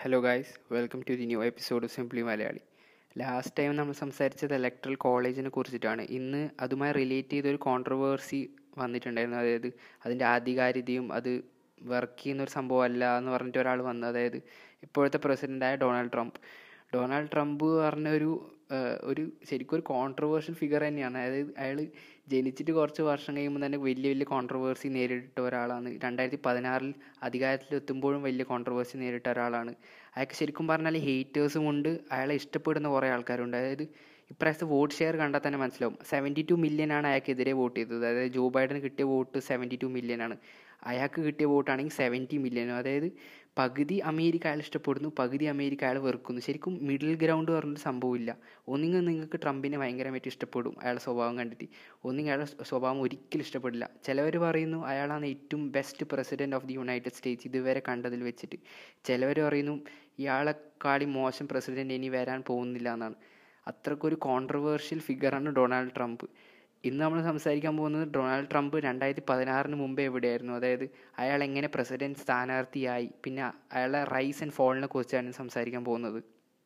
hello guys welcome to the new episode of simply Malayali last time നമ്മൾ സംസാരിച്ചത് electoral കോളേജിനെ കുറിച്ചിട്ടാണ് ഇന്ന് അതുമായി റിലേറ്റ് ചെയ്തൊരു കോൺട്രവേഴ്സി വന്നിട്ടുണ്ടായിരുന്നു അതായത് അതിൻ്റെ ആധികാരികതയും അത് വർക്ക് ചെയ്യുന്ന ഒരു സംഭവമല്ല എന്ന് പറഞ്ഞിട്ട് ഒരാൾ വന്നു അതായത് ഇപ്പോഴത്തെ പ്രസിഡൻ്റായ ഡൊണാൾഡ് ട്രംപ് ഡൊണാൾഡ് ട്രംപ് പറഞ്ഞ ഒരു ഒരു ശരിക്കും ഒരു കോൺട്രവേഴ്ഷ്യൽ ഫിഗർ തന്നെയാണ് അതായത് അയാൾ ജനിച്ചിട്ട് കുറച്ച് വർഷം കഴിയുമ്പോൾ തന്നെ വലിയ വലിയ കോൺട്രവേഴ്സി നേരിട്ട ഒരാളാണ് രണ്ടായിരത്തി പതിനാറിൽ അധികാരത്തിലെത്തുമ്പോഴും വലിയ കോൺട്രവേഴ്സി നേരിട്ട ഒരാളാണ് അയാൾക്ക് ശരിക്കും പറഞ്ഞാൽ ഹേറ്റേഴ്സും ഉണ്ട് അയാളെ ഇഷ്ടപ്പെടുന്ന കുറേ ആൾക്കാരുണ്ട് അതായത് ഇപ്രാവശ്യത്തെ വോട്ട് ഷെയർ കണ്ടാൽ തന്നെ മനസ്സിലാവും സെവൻറ്റി ടു മില്യൺ ആണ് അയാൾക്കെതിരെ വോട്ട് ചെയ്തത് അതായത് ജോ ബൈഡന് കിട്ടിയ വോട്ട് സെവൻറ്റി ടു മില്യൺ ആണ് അയാൾക്ക് കിട്ടിയ വോട്ടാണെങ്കിൽ സെവൻറ്റി മില്യൺ അതായത് പകുതി അമേരിക്ക അയാൾ ഇഷ്ടപ്പെടുന്നു പകുതി അമേരിക്ക അയാൾ വെറുക്കുന്നു ശരിക്കും മിഡിൽ ഗ്രൗണ്ട് പറഞ്ഞൊരു സംഭവമില്ല ഒന്നുകിൽ നിങ്ങൾക്ക് ട്രംപിനെ ഭയങ്കരമായിട്ട് ഇഷ്ടപ്പെടും അയാളുടെ സ്വഭാവം കണ്ടിട്ട് ഒന്നുകിൽ അയാളുടെ സ്വഭാവം ഒരിക്കലും ഇഷ്ടപ്പെടില്ല ചിലവർ പറയുന്നു അയാളാണ് ഏറ്റവും best president of the United States ഇതുവരെ കണ്ടതിൽ വെച്ചിട്ട് ചിലവർ പറയുന്നു ഇയാളെക്കാളും മോശം പ്രസിഡൻറ്റ് ഇനി വരാൻ പോകുന്നില്ല എന്നാണ് അത്രക്കൊരു കോൺട്രവേഴ്ഷ്യൽ ഫിഗറാണ് ഡൊണാൾഡ് ട്രംപ് ഇന്ന് നമ്മൾ സംസാരിക്കാൻ പോകുന്നത് ഡൊണാൾഡ് ട്രംപ് രണ്ടായിരത്തി പതിനാറിന് മുമ്പേ എവിടെയായിരുന്നു അതായത് അയാൾ എങ്ങനെ പ്രസിഡന്റ് സ്ഥാനാർത്ഥിയായി പിന്നെ അയാളെ റൈസ് ആൻഡ് ഫോളിനെ കുറിച്ചാണ് സംസാരിക്കാൻ പോകുന്നത്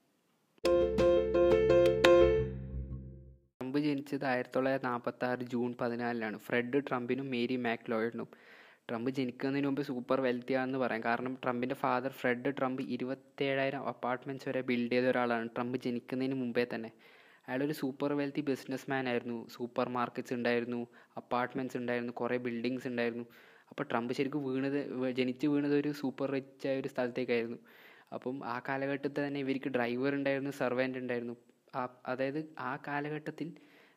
ട്രംപ് ജനിച്ചത് ആയിരത്തി തൊള്ളായിരത്തി നാൽപ്പത്തി ആറ് ജൂൺ പതിനാലിനാണ് ഫ്രെഡ് ട്രംപിനും മേരി മാക്ലോയിഡിനും ട്രംപ് ജനിക്കുന്നതിന് മുമ്പ് സൂപ്പർ വെൽത്തി ആണെന്ന് പറയാം കാരണം ട്രംപിൻ്റെ ഫാദർ ഫ്രെഡ് ട്രംപ് ഇരുപത്തേഴായിരം അപ്പാർട്ട്മെൻറ്റ്സ് വരെ ബിൽഡ് ചെയ്ത ഒരാളാണ് ട്രംപ് ജനിക്കുന്നതിന് മുമ്പേ തന്നെ അയാളൊരു സൂപ്പർ വെൽത്തി ബിസിനസ് മാൻ ആയിരുന്നു സൂപ്പർ മാർക്കറ്റ്സ് ഉണ്ടായിരുന്നു അപ്പാർട്ട്മെൻറ്റ്സ് ഉണ്ടായിരുന്നു കുറേ ബിൽഡിങ്സ് ഉണ്ടായിരുന്നു അപ്പോൾ ട്രംപ് ശരിക്കും വീണത് ജനിച്ച് വീണത് ഒരു സൂപ്പർ റിച്ച് ആയ ഒരു സ്ഥലത്തേക്കായിരുന്നു അപ്പം ആ കാലഘട്ടത്തിൽ തന്നെ ഇവർക്ക് ഡ്രൈവർ ഉണ്ടായിരുന്നു സർവൻ്റ് ഉണ്ടായിരുന്നു അതായത് ആ കാലഘട്ടത്തിൽ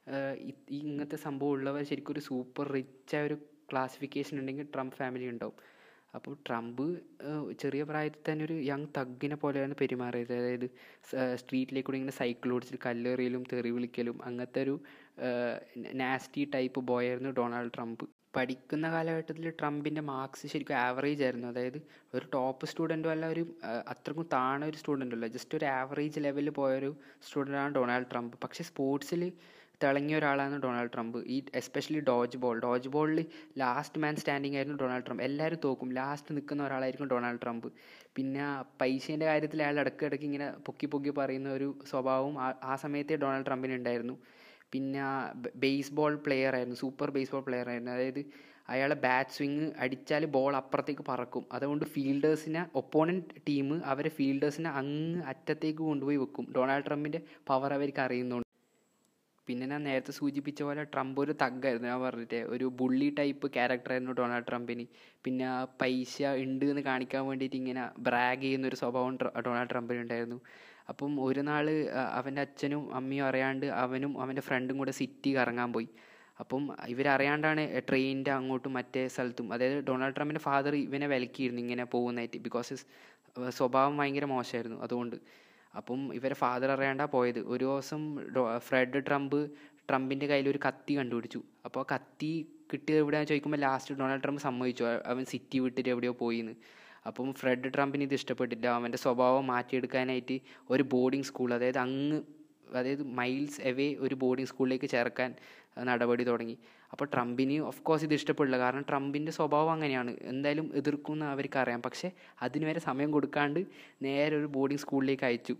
ഈ ഇങ്ങനത്തെ സംഭവം ഉള്ളവർ ശരിക്കും ഒരു സൂപ്പർ റിച്ച് ആയ ഒരു ക്ലാസിഫിക്കേഷൻ ഉണ്ടെങ്കിൽ ട്രംപ് ഫാമിലി ഉണ്ടാവും അപ്പോൾ ട്രംപ് ചെറിയ പ്രായത്തിൽ തന്നെ ഒരു യങ് തഗ്ഗിനെ പോലെയാണ് പെരുമാറിയത് അതായത് സ്ട്രീറ്റിലേക്ക് കൂടി ഇങ്ങനെ സൈക്കിൾ ഓടിച്ചിട്ട് കല്ലെറിയലും തെറി വിളിക്കലും അങ്ങനത്തെ ഒരു നാസ്റ്റി ടൈപ്പ് ബോയ് ആയിരുന്നു ഡൊണാൾഡ് ട്രംപ് പഠിക്കുന്ന കാലഘട്ടത്തിൽ ട്രംപിൻ്റെ മാർക്സ് ശരിക്കും ആവറേജ് ആയിരുന്നു അതായത് ഒരു ടോപ്പ് സ്റ്റുഡൻറ്റും അല്ല ഒരു അത്രക്കും താണ ഒരു സ്റ്റുഡൻ്റും അല്ല ജസ്റ്റ് ഒരു ആവറേജ് ലെവലിൽ പോയൊരു സ്റ്റുഡൻ്റാണ് ഡൊണാൾഡ് ട്രംപ് പക്ഷേ സ്പോർട്സിൽ തിളങ്ങിയ ഒരാളാണ് ഡൊണാൾഡ് ട്രംപ് ഈ എസ്പെഷ്യലി ഡോജ് ബോൾ ഡോജ് ബോളിൽ ലാസ്റ്റ് മാൻ സ്റ്റാൻഡിങ് ആയിരുന്നു ഡൊണാൾഡ് ട്രംപ് എല്ലാവരും തോക്കും ലാസ്റ്റ് നിൽക്കുന്ന ഒരാളായിരിക്കും ഡൊണാൾഡ് ട്രംപ് പിന്നെ പൈസേൻ്റെ കാര്യത്തിൽ അയാൾ ഇടയ്ക്കിടയ്ക്ക് ഇങ്ങനെ പൊക്കി പൊക്കി പറയുന്ന ഒരു സ്വഭാവവും ആ സമയത്തെ ഡൊണാൾഡ് ട്രംപിന് ഉണ്ടായിരുന്നു പിന്നെ ബേസ്ബോൾ പ്ലെയർ ആയിരുന്നു സൂപ്പർ ബേസ്ബോൾ പ്ലെയർ ആയിരുന്നു അതായത് അയാളെ ബാറ്റ് സ്വിങ് അടിച്ചാൽ ബോൾ അപ്പുറത്തേക്ക് പറക്കും അതുകൊണ്ട് ഫീൽഡേഴ്സിനെ ഒപ്പോണൻറ്റ് ടീം അവരെ ഫീൽഡേഴ്സിനെ അങ്ങ് അറ്റത്തേക്ക് കൊണ്ടുപോയി വെക്കും ഡൊണാൾഡ് ട്രംപിൻ്റെ പവർ അവർക്ക് അറിയുന്നുണ്ട് പിന്നെ ഞാൻ നേരത്തെ സൂചിപ്പിച്ച പോലെ ട്രംപ് ഒരു തഗ്ഗായിരുന്നു ഞാൻ പറഞ്ഞിട്ട് ഒരു ബുള്ളി ടൈപ്പ് ക്യാരക്ടറായിരുന്നു ഡൊണാൾഡ് ട്രംപിന് പിന്നെ പൈസ ഉണ്ട് എന്ന് കാണിക്കാൻ വേണ്ടിയിട്ട് ഇങ്ങനെ ബ്രാഗ് ചെയ്യുന്ന ഒരു സ്വഭാവം ഡൊണാൾഡ് ട്രംപിന് ഉണ്ടായിരുന്നു അപ്പം ഒരു നാൾ അവൻ്റെ അച്ഛനും അമ്മയും അറിയാണ്ട് അവനും അവൻ്റെ ഫ്രണ്ടും കൂടെ സിറ്റി കറങ്ങാൻ പോയി അപ്പം ഇവരറിയാണ്ടാണ് ട്രെയിനിൻ്റെ അങ്ങോട്ടും മറ്റേ സ്ഥലത്തും അതായത് ഡൊണാൾഡ് ട്രംപിൻ്റെ ഫാദർ ഇവനെ വിലക്കിയിരുന്നു ഇങ്ങനെ പോകുന്നതായിട്ട് ബിക്കോസ് സ്വഭാവം ഭയങ്കര മോശമായിരുന്നു അതുകൊണ്ട് അപ്പം ഇവരെ ഫാദർ അറിയാണ്ടാ പോയത് ഒരു ദിവസം ഫ്രെഡ് ട്രംപ് ട്രംപിൻ്റെ കയ്യിൽ ഒരു കത്തി കണ്ടുപിടിച്ചു അപ്പോൾ കത്തി കിട്ടിയത് എവിടെയാണെന്ന് ചോദിക്കുമ്പോൾ ലാസ്റ്റ് ഡൊണാൾഡ് ട്രംപ് സമ്മതിച്ചു അവൻ സിറ്റി വിട്ടിട്ട് എവിടെയോ പോയിന്ന് അപ്പം ഫ്രെഡ് ട്രംപിന് ഇത് ഇഷ്ടപ്പെട്ടില്ല അവൻ്റെ സ്വഭാവം മാറ്റിയെടുക്കാനായിട്ട് ഒരു ബോർഡിംഗ് സ്കൂൾ അതായത് അങ്ങ് അതായത് മൈൽസ് എവേ ഒരു ബോർഡിംഗ് സ്കൂളിലേക്ക് ചേർക്കാൻ നടപടി തുടങ്ങി അപ്പോൾ ട്രംപിന് ഓഫ് കോഴ്സ് ഇത് ഇഷ്ടപ്പെടില്ല കാരണം ട്രംപിൻ്റെ സ്വഭാവം അങ്ങനെയാണ് എന്തായാലും എതിർക്കുമെന്ന് അവർക്ക് അറിയാം പക്ഷേ അതിന് വരെ സമയം കൊടുക്കാണ്ട് നേരെ ഒരു ബോർഡിംഗ് സ്കൂളിലേക്ക് അയച്ചു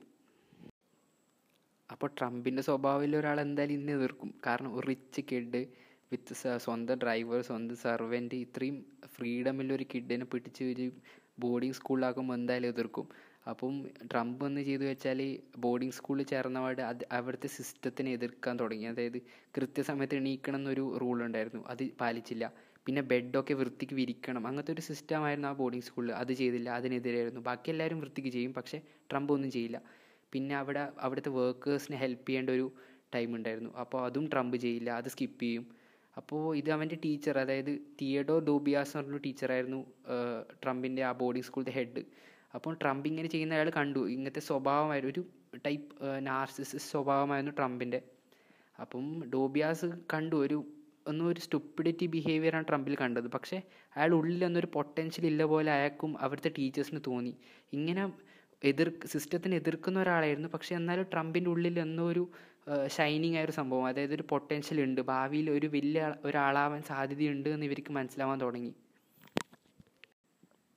അപ്പോൾ ട്രംപിൻ്റെ സ്വഭാവത്തിൽ ഒരാൾ എന്തായാലും ഇന്ന് എതിർക്കും കാരണം ഒരു റിച്ച് കിഡ് വിത്ത് സ്വന്തം ഡ്രൈവർ സ്വന്തം സെർവൻറ്റ് ഇത്രയും ഫ്രീഡമില്ലൊരു കിഡിനെ പിടിച്ച് ഒരു ബോർഡിംഗ് സ്കൂളിലാക്കുമ്പോൾ എന്തായാലും എതിർക്കും അപ്പം ട്രംപ് എന്ന് ചെയ്തു വെച്ചാൽ ബോർഡിംഗ് സ്കൂളിൽ ചേർന്നപാട് അത് അവിടുത്തെ സിസ്റ്റത്തിനെ എതിർക്കാൻ തുടങ്ങി അതായത് കൃത്യസമയത്ത് എണീക്കണം എന്നൊരു റൂൾ ഉണ്ടായിരുന്നു അത് പാലിച്ചില്ല പിന്നെ ബെഡൊക്കെ വൃത്തിക്ക് വിരിക്കണം അങ്ങനത്തെ ഒരു സിസ്റ്റമായിരുന്നു ആ ബോർഡിംഗ് സ്കൂളിൽ അത് ചെയ്തില്ല അതിനെതിരായിരുന്നു ബാക്കി എല്ലാവരും വൃത്തിക്ക് ചെയ്യും പക്ഷേ ട്രംപ് ഒന്നും ചെയ്യില്ല പിന്നെ അവിടെ അവിടുത്തെ വർക്കേഴ്സിനെ ഹെൽപ്പ് ചെയ്യേണ്ട ഒരു ടൈം ഉണ്ടായിരുന്നു അപ്പോൾ അതും ട്രംപ് ചെയ്യില്ല അത് സ്കിപ്പ് ചെയ്യും അപ്പോൾ ഇത് അവൻ്റെ ടീച്ചർ അതായത് തിയഡോ ഡോബിയാസ് എന്ന് പറഞ്ഞൊരു ടീച്ചറായിരുന്നു ട്രംപിൻ്റെ ആ ബോർഡിംഗ് സ്കൂളിൻ്റെ ഹെഡ് അപ്പോൾ ട്രംപ് ഇങ്ങനെ ചെയ്യുന്ന അയാൾ കണ്ടു ഇങ്ങനത്തെ സ്വഭാവമായിരുന്നു ഒരു ടൈപ്പ് നാർസിസ് സ്വഭാവമായിരുന്നു ട്രംപിൻ്റെ അപ്പം ഡോബിയാസ് കണ്ടു ഒരു ഒന്നും ഒരു സ്റ്റുപ്പിഡിറ്റി ബിഹേവിയറാണ് ട്രംപിൽ കണ്ടത് പക്ഷേ അയാൾ ഉള്ളിൽ ഒന്നൊരു പൊട്ടൻഷ്യൽ ഇല്ല പോലെ അയാൾക്കും അവിടുത്തെ ടീച്ചേഴ്സിന് തോന്നി ഇങ്ങനെ എതിർ സിസ്റ്റത്തിന് എതിർക്കുന്ന ഒരാളായിരുന്നു പക്ഷേ എന്നാലും ട്രംപിൻ്റെ ഉള്ളിൽ എന്തോ ഒരു ഷൈനിങ് ആയ ഒരു സംഭവം അതായത് ഒരു പൊട്ടൻഷ്യൽ ഉണ്ട് ഭാവിയിൽ ഒരു വലിയ ഒരാളാവാൻ സാധ്യതയുണ്ട് എന്ന് ഇവർക്ക് മനസ്സിലാവാൻ തുടങ്ങി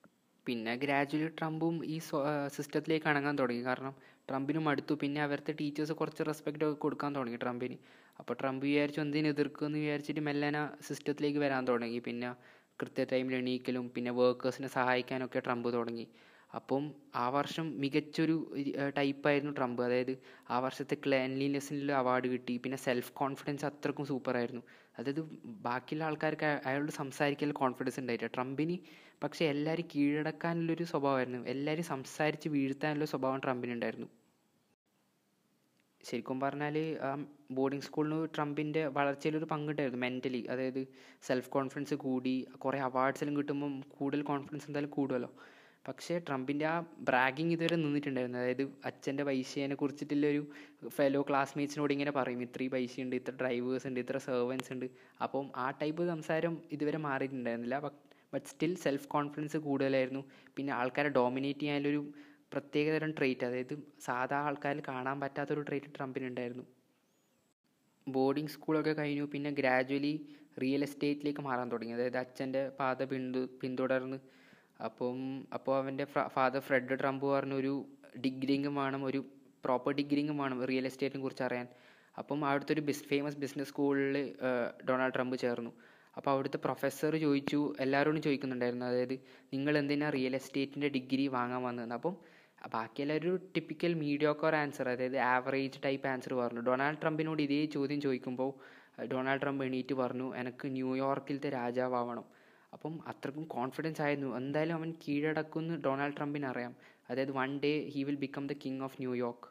പിന്നെ ഗ്രാജുവലി ട്രംപും ഈ സിസ്റ്റത്തിലേക്ക് അണങ്ങാൻ തുടങ്ങി കാരണം ട്രംപിനും അടുത്തു പിന്നെ അവരുടെ ടീച്ചേഴ്സ് കുറച്ച് റെസ്പെക്റ്റ് ഒക്കെ കൊടുക്കാൻ തുടങ്ങി ട്രംപിന് അപ്പോൾ ട്രംപ് വിചാരിച്ചു എന്തിനു എതിർക്കുമെന്ന് വിചാരിച്ചിട്ട് മെല്ലന സിസ്റ്റത്തിലേക്ക് വരാൻ തുടങ്ങി പിന്നെ കൃത്യ ടൈമിൽ എണീക്കലും പിന്നെ വർക്കേഴ്സിനെ സഹായിക്കാനൊക്കെ ട്രംപ് തുടങ്ങി അപ്പം ആ വർഷം മികച്ചൊരു ടൈപ്പായിരുന്നു ട്രംപ് അതായത് ആ വർഷത്തെ ക്ലീൻലിനെസ്സിൽ അവാർഡ് കിട്ടി പിന്നെ സെൽഫ് കോൺഫിഡൻസ് അത്രക്കും സൂപ്പറായിരുന്നു അതായത് ബാക്കിയുള്ള ആൾക്കാർക്ക് അയാളോട് സംസാരിക്കാൻ കോൺഫിഡൻസ് ഉണ്ടായിട്ടില്ല ട്രംപിന് പക്ഷേ എല്ലാവരും കീഴടക്കാനുള്ളൊരു സ്വഭാവമായിരുന്നു എല്ലാവരും സംസാരിച്ച് വീഴ്ത്താനുള്ള സ്വഭാവം ട്രംപിനുണ്ടായിരുന്നു ശരിക്കും പറഞ്ഞാൽ ആ ബോർഡിംഗ് സ്കൂളിന് ട്രംപിൻ്റെ വളർച്ചയിലൊരു പങ്കുണ്ടായിരുന്നു മെൻ്റലി അതായത് സെൽഫ് കോൺഫിഡൻസ് കൂടി കുറേ അവാർഡ്സെല്ലാം കിട്ടുമ്പം കൂടുതൽ കോൺഫിഡൻസ് എന്തായാലും കൂടുമല്ലോ പക്ഷേ ട്രംപിൻ്റെ ആ ബ്രാഗിങ് ഇതുവരെ നിന്നിട്ടുണ്ടായിരുന്നു അതായത് അച്ഛൻ്റെ പൈസയെ കുറിച്ചിട്ടുള്ള ഒരു ഫെലോ ക്ലാസ്മേറ്റ്സിനോട് ഇങ്ങനെ പറയും ഇത്രയും പൈസയുണ്ട് ഇത്ര ഡ്രൈവേഴ്സ് ഉണ്ട് ഇത്ര സെർവൻസ് ഉണ്ട് അപ്പം ആ ടൈപ്പ് സംസാരം ഇതുവരെ മാറിയിട്ടുണ്ടായിരുന്നില്ല ബട്ട് സ്റ്റിൽ സെൽഫ് കോൺഫിഡൻസ് കൂടുതലായിരുന്നു പിന്നെ ആൾക്കാരെ ഡോമിനേറ്റ് ചെയ്യാനൊരു പ്രത്യേകതരം ട്രേറ്റ് അതായത് സാധാ ആൾക്കാരിൽ കാണാൻ പറ്റാത്തൊരു ട്രേറ്റ് ട്രംപിനുണ്ടായിരുന്നു ബോർഡിംഗ് സ്കൂളൊക്കെ കഴിഞ്ഞു പിന്നെ ഗ്രാജുവലി റിയൽ എസ്റ്റേറ്റിലേക്ക് മാറാൻ തുടങ്ങി അതായത് അച്ഛൻ്റെ പാത പിന്തു പിന്തുടർന്ന് അപ്പം അപ്പോൾ അവൻ്റെ ഫാദർ ഫ്രെഡ് ട്രംപ് പറഞ്ഞു ഒരു ഡിഗ്രിങ്ങും വേണം ഒരു പ്രോപ്പർ ഡിഗ്രിങ്ങും വേണം റിയൽ എസ്റ്റേറ്റിനെ കുറിച്ച് അറിയാൻ അപ്പം അവിടുത്തെ ഒരു ബിസ് ഫേമസ് ബിസിനസ് സ്കൂളിൽ ഡൊണാൾഡ് ട്രംപ് ചേർന്നു അപ്പോൾ അവിടുത്തെ പ്രൊഫസർ ചോദിച്ചു എല്ലാവരോടും ചോദിക്കുന്നുണ്ടായിരുന്നു അതായത് നിങ്ങൾ എന്തിനാണ് റിയൽ എസ്റ്റേറ്റിൻ്റെ ഡിഗ്രി വാങ്ങാൻ വന്നതെന്ന് അപ്പം ബാക്കിയെല്ലാവരും ഒരു ടിപ്പിക്കൽ മീഡിയോക്കർ ആൻസർ അതായത് ആവറേജ് ടൈപ്പ് ആൻസർ പറഞ്ഞു ഡൊണാൾഡ് ട്രംപിനോട് ഇതേ ചോദ്യം ചോദിക്കുമ്പോൾ ഡൊണാൾഡ് ട്രംപ് എണീറ്റ് പറഞ്ഞു എനിക്ക് ന്യൂയോർക്കിലത്തെ രാജാവാവണം അപ്പം അത്രക്കും കോൺഫിഡൻസ് ആയിരുന്നു എന്തായാലും അവൻ കീഴടക്കുമെന്ന് ഡൊണാൾഡ് ട്രംപിന് അറിയാം അതായത് one day he will become the king of New York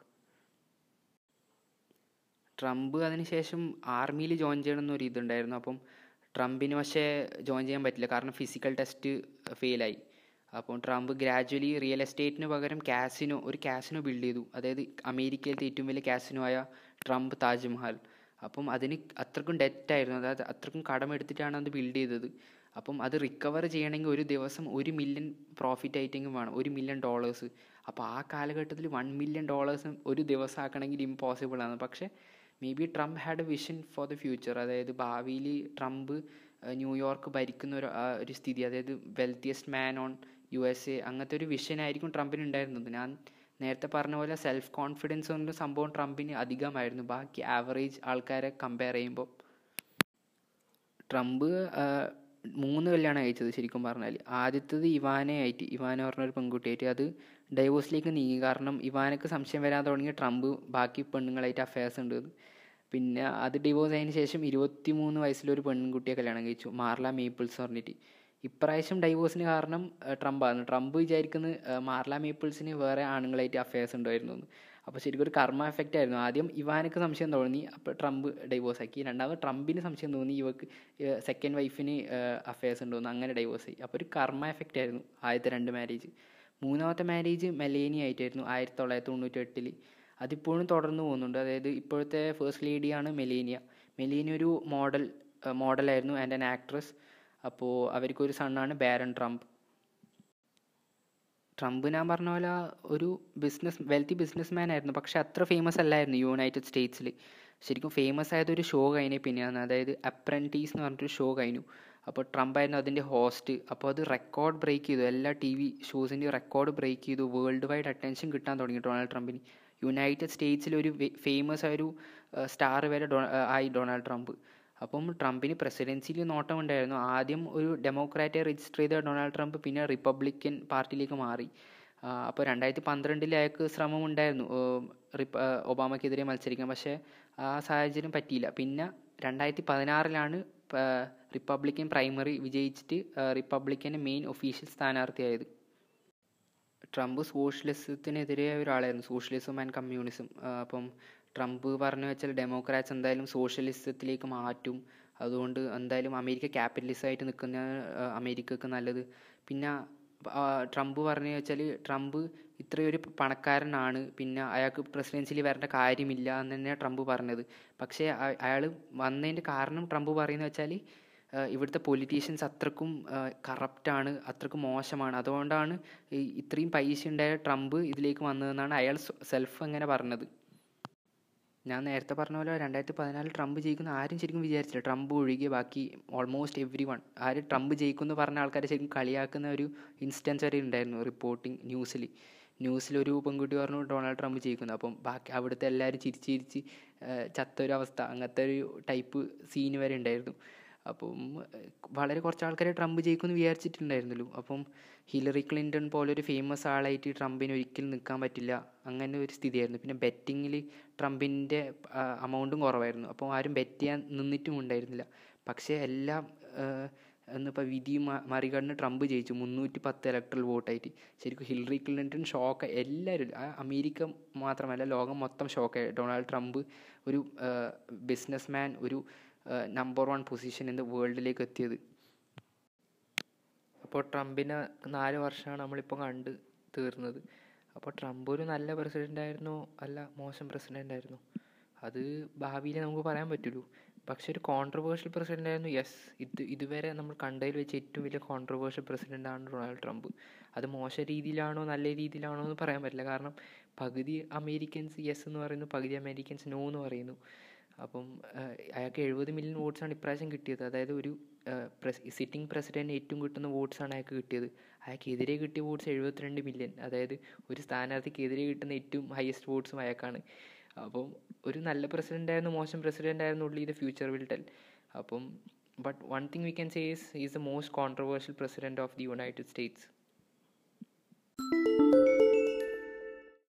Trump അതിനുശേഷം ആർമിയിൽ ജോയിൻ ചെയ്യണം എന്നൊരു ഇതുണ്ടായിരുന്നു അപ്പം ട്രംപിന് പക്ഷേ ജോയിൻ ചെയ്യാൻ പറ്റില്ല കാരണം ഫിസിക്കൽ ടെസ്റ്റ് ഫെയിലായി അപ്പോൾ ട്രംപ് ഗ്രാജുവലി റിയൽ എസ്റ്റേറ്റിന് പകരം കാസിനോ ഒരു കാസിനോ ബിൽഡ് ചെയ്തു അതായത് അമേരിക്കയിലത്തെ ഏറ്റവും വലിയ കാസിനോ ആയ ട്രംപ് താജ്മഹൽ അപ്പം അതിന് അത്രക്കും ഡെറ്റായിരുന്നു അതായത് അത്രക്കും കടമെടുത്തിട്ടാണ് അത് ബിൽഡ് ചെയ്തത് അപ്പം അത് റിക്കവർ ചെയ്യണമെങ്കിൽ ഒരു ദിവസം ഒരു മില്യൺ പ്രോഫിറ്റ് ആയിട്ടെങ്കിലും വേണം ഒരു മില്യൺ ഡോളേഴ്സ് അപ്പോൾ ആ കാലഘട്ടത്തിൽ വൺ മില്യൺ ഡോളേഴ്സ് ഒരു ദിവസം ആക്കണമെങ്കിൽ ഇമ്പോസിബിൾ ആണ് പക്ഷേ maybe Trump had a vision for the future അതായത് ഭാവിയിൽ ട്രംപ് ന്യൂയോർക്ക് ഭരിക്കുന്ന ഒരു ഒരു സ്ഥിതി അതായത് wealthiest man on U S A അങ്ങനത്തെ ഒരു വിഷനായിരിക്കും ട്രംപിന് ഉണ്ടായിരുന്നത് ഞാൻ നേരത്തെ പറഞ്ഞ പോലെ സെൽഫ് കോൺഫിഡൻസ് എന്ന സംഭവം ട്രംപിന് അധികമായിരുന്നു ബാക്കി ആവറേജ് ആൾക്കാരെ കമ്പയർ ചെയ്യുമ്പോൾ ട്രംപ് മൂന്ന് കല്യാണം കഴിച്ചത് ശരിക്കും പറഞ്ഞാൽ ആദ്യത്തേത് ഇവാനെ ആയിട്ട് ഇവാന പറഞ്ഞൊരു പെൺകുട്ടിയായിട്ട് അത് ഡൈവോഴ്സിലേക്ക് നീങ്ങി കാരണം ഇവാനക്ക് സംശയം വരാൻ തുടങ്ങിയ ട്രംപ് ബാക്കി പെണ്ണുങ്ങളായിട്ട് അഫയേഴ്സ് ഉണ്ട് പിന്നെ അത് ഡിവോഴ്സ് ആയതിനു ശേഷം ഇരുപത്തി മൂന്ന് വയസ്സിലൊരു പെൺകുട്ടിയെ കല്യാണം കഴിച്ചു മാർല മേപ്പിൾസ് പറഞ്ഞിട്ട് ഇപ്രാവശ്യം ഡൈവോഴ്സിന് കാരണം ട്രംപാണ് ട്രംപ് വിചാരിക്കുന്നത് മാർല മേപ്പിൾസിന് വേറെ ആണുങ്ങളായിട്ട് അഫയേഴ്സ് ഉണ്ടായിരുന്നു അപ്പോൾ ശരിക്കും ഒരു കർമ്മ എഫക്റ്റ് ആയിരുന്നു ആദ്യം ഇവാനക്ക് സംശയം തോന്നി അപ്പോൾ ട്രംപ് ഡൈവോഴ്സ് ആക്കി രണ്ടാമത് ട്രംപിന് സംശയം തോന്നി ഇവർക്ക് സെക്കൻഡ് വൈഫിന് അഫയേഴ്സ് ഉണ്ടോന്ന് അങ്ങനെ ഡൈവോഴ്സ് ആയി അപ്പോൾ ഒരു കർമ്മ എഫക്റ്റ് ആയിരുന്നു ആദ്യത്തെ രണ്ട് മാരേജ് മൂന്നാമത്തെ മാരേജ് മെലേനി ആയിട്ടായിരുന്നു ആയിരത്തി തൊള്ളായിരത്തി തൊണ്ണൂറ്റി എട്ടിൽ അതിപ്പോഴും തുടർന്ന് പോകുന്നുണ്ട് അതായത് ഇപ്പോഴത്തെ ഫസ്റ്റ് ലേഡിയാണ് മെലേനിയ മെലേനിയ ഒരു മോഡൽ മോഡലായിരുന്നു ആൻഡ് ആൻ ആക്ട്രസ് അപ്പോൾ അവർക്കൊരു സണ്ണാണ് ബാരൻ ട്രംപ് ട്രംപ് ഞാൻ പറഞ്ഞ പോലെ ഒരു ബിസിനസ് വെൽത്തി ബിസിനസ് മാൻ ആയിരുന്നു പക്ഷെ അത്ര ഫേമസ് അല്ലായിരുന്നു യുണൈറ്റഡ് സ്റ്റേറ്റ്സിൽ ശരിക്കും ഫേമസ് ആയത് ഒരു ഷോ കഴിഞ്ഞ പിന്നെയാണ് അതായത് അപ്രൻറ്റീസ് എന്ന് പറഞ്ഞിട്ടൊരു ഷോ കഴിഞ്ഞു അപ്പോൾ ട്രംപ് ആയിരുന്നു അതിൻ്റെ ഹോസ്റ്റ് അപ്പോൾ അത് റെക്കോർഡ് ബ്രേക്ക് ചെയ്തു എല്ലാ ടി വി ഷോസിൻ്റെ റെക്കോർഡ് ബ്രേക്ക് ചെയ്തു വേൾഡ് വൈഡ് അറ്റൻഷൻ കിട്ടാൻ തുടങ്ങി ഡൊണാൾഡ് ട്രംപിന് യുണൈറ്റഡ് സ്റ്റേറ്റ്സിൽ ഒരു ഫേമസ് ആയൊരു സ്റ്റാർ വരെ ആയി ഡൊണാൾഡ് ട്രംപ് അപ്പം ട്രംപിന് പ്രസിഡൻസിയിൽ നോട്ടം ഉണ്ടായിരുന്നു ആദ്യം ഒരു ഡെമോക്രാറ്റെ രജിസ്റ്റർ ചെയ്ത ഡൊണാൾഡ് ട്രംപ് പിന്നെ റിപ്പബ്ലിക്കൻ പാർട്ടിയിലേക്ക് മാറി അപ്പോൾ രണ്ടായിരത്തി പന്ത്രണ്ടിൽ അയാൾക്ക് ശ്രമം ഉണ്ടായിരുന്നു ഒബാമയ്ക്കെതിരെ മത്സരിക്കാൻ പക്ഷേ ആ സാഹചര്യം പറ്റിയില്ല പിന്നെ രണ്ടായിരത്തി പതിനാറിലാണ് റിപ്പബ്ലിക്കൻ പ്രൈമറി വിജയിച്ചിട്ട് റിപ്പബ്ലിക്കൻ്റെ മെയിൻ ഒഫീഷ്യൽ സ്ഥാനാർത്ഥിയായത് ട്രംപ് സോഷ്യലിസത്തിനെതിരെ ഒരാളായിരുന്നു സോഷ്യലിസം ആൻഡ് കമ്മ്യൂണിസം അപ്പം ട്രംപ് പറഞ്ഞു വെച്ചാൽ ഡെമോക്രാറ്റ്സ് എന്തായാലും സോഷ്യലിസത്തിലേക്ക് മാറ്റും അതുകൊണ്ട് എന്തായാലും അമേരിക്ക ക്യാപിറ്റലിസമായിട്ട് നിൽക്കുന്ന അമേരിക്കക്ക് നല്ലത് പിന്നെ ട്രംപ് പറഞ്ഞു വെച്ചാൽ ട്രംപ് ഇത്രയൊരു പണക്കാരനാണ് പിന്നെ അയാൾക്ക് പ്രസിഡൻസിൽ വരേണ്ട കാര്യമില്ല എന്ന് തന്നെയാണ് ട്രംപ് പറഞ്ഞത് പക്ഷേ അയാൾ വന്നതിൻ്റെ കാരണം ട്രംപ് പറയുന്നത് വെച്ചാൽ ഇവിടുത്തെ പൊളിറ്റീഷ്യൻസ് അത്രക്കും കറപ്റ്റാണ് അത്രക്കും മോശമാണ് അതുകൊണ്ടാണ് ഇത്രയും പൈസ ഉണ്ടായ ട്രംപ് ഇതിലേക്ക് വന്നതെന്നാണ് അയാൾ സെൽഫ് അങ്ങനെ പറഞ്ഞത് ഞാൻ നേരത്തെ പറഞ്ഞ പോലെ രണ്ടായിരത്തി പതിനാലിൽ ട്രംപ് ജയിക്കുന്ന ആരും ശരിക്കും വിചാരിച്ചില്ല ട്രംപ് ഒഴികെ ബാക്കി ഓൾമോസ്റ്റ് എവ്രി വൺ ആര് ട്രംപ് ജയിക്കുമെന്ന് പറഞ്ഞ ആൾക്കാരെ ശരിക്കും കളിയാക്കുന്ന ഒരു ഇൻസ്റ്റൻസ് വരെ ഉണ്ടായിരുന്നു റിപ്പോർട്ടിങ് ന്യൂസിൽ ന്യൂസിലൊരു പെൺകുട്ടി പറഞ്ഞു ഡൊണാൾഡ് ട്രംപ് ജയിക്കുന്നു അപ്പം ബാക്കി അവിടുത്തെ എല്ലാവരും ചിരിച്ച് ചിരിച്ച് ചത്തൊരവസ്ഥ അങ്ങനത്തെ ഒരു ടൈപ്പ് സീൻ വരെ ഉണ്ടായിരുന്നു അപ്പം വളരെ കുറച്ച് ആൾക്കാരെ ട്രംപ് ജയിക്കുമെന്ന് വിചാരിച്ചിട്ടുണ്ടായിരുന്നുള്ളൂ അപ്പം ഹിലറി ക്ലിൻറ്റൺ പോലെ ഒരു ഫേമസ് ആളായിട്ട് ട്രംപിന് ഒരിക്കലും നിൽക്കാൻ പറ്റില്ല അങ്ങനെ ഒരു സ്ഥിതിയായിരുന്നു പിന്നെ ബെറ്റിങ്ങിൽ ട്രംപിൻ്റെ അമൗണ്ടും കുറവായിരുന്നു അപ്പോൾ ആരും ബെറ്റ് ചെയ്യാൻ നിന്നിട്ടും ഉണ്ടായിരുന്നില്ല പക്ഷേ എല്ലാം എന്നിപ്പോൾ വിധി മറികടന്ന് ട്രംപ് ജയിച്ചു മുന്നൂറ്റി പത്ത് ഇലക്ട്രൽ വോട്ടായിട്ട് ശരിക്കും ഹിലറി ക്ലിൻറ്റൺ ഷോക്ക് എല്ലാവരും ആ അമേരിക്ക മാത്രമല്ല ലോകം മൊത്തം ഷോക്കായി ഡൊണാൾഡ് ട്രംപ് ഒരു ബിസിനസ് മാൻ ഒരു number one position in the വേൾഡിലേക്ക് എത്തിയത് അപ്പോൾ ട്രംപിനെ നാല് വർഷമാണ് നമ്മളിപ്പോൾ കണ്ട് തീർന്നത് അപ്പോൾ ട്രംപ് ഒരു നല്ല പ്രസിഡൻ്റ് ആയിരുന്നോ അല്ല മോശം പ്രസിഡൻ്റ് ആയിരുന്നോ അത് ഭാവിയിൽ നമുക്ക് പറയാൻ പറ്റുള്ളൂ പക്ഷെ ഒരു കോൺട്രവേഴ്ഷ്യൽ പ്രസിഡൻ്റ് ആയിരുന്നു യെസ് ഇത് ഇതുവരെ നമ്മൾ കണ്ടതിൽ വെച്ച് ഏറ്റവും വലിയ കോൺട്രവേഴ്ഷ്യൽ പ്രസിഡൻ്റ് ആണ് ഡൊണാൾഡ് ട്രംപ് അത് മോശം രീതിയിലാണോ നല്ല രീതിയിലാണോ എന്ന് പറയാൻ പറ്റില്ല കാരണം പകുതി അമേരിക്കൻസ് യെസ് എന്ന് പറയുന്നു പകുതി അമേരിക്കൻസ് നോ എന്ന് പറയുന്നു അപ്പം അയാൾക്ക് എഴുപത് മില്യൺ വോട്ട്സാണ് ഇപ്രാവശ്യം കിട്ടിയത് അതായത് ഒരു സിറ്റിംഗ് പ്രസിഡൻറ്റ് ഏറ്റവും കിട്ടുന്ന വോട്ട്സാണ് അയാൾക്ക് കിട്ടിയത് അയാൾക്കെതിരെ കിട്ടിയ വോട്ട്സ് എഴുപത്തിരണ്ട് മില്യൺ അതായത് ഒരു സ്ഥാനാർത്ഥിക്കെതിരെ കിട്ടുന്ന ഏറ്റവും ഹയസ്റ്റ് വോട്ട്സും അയാൾക്കാണ് അപ്പം ഒരു നല്ല പ്രസിഡൻ്റ് ആയിരുന്നു മോശം പ്രസിഡൻ്റ് ആയിരുന്നു only the future will tell അപ്പം but one thing we can say is is the most controversial president of the United States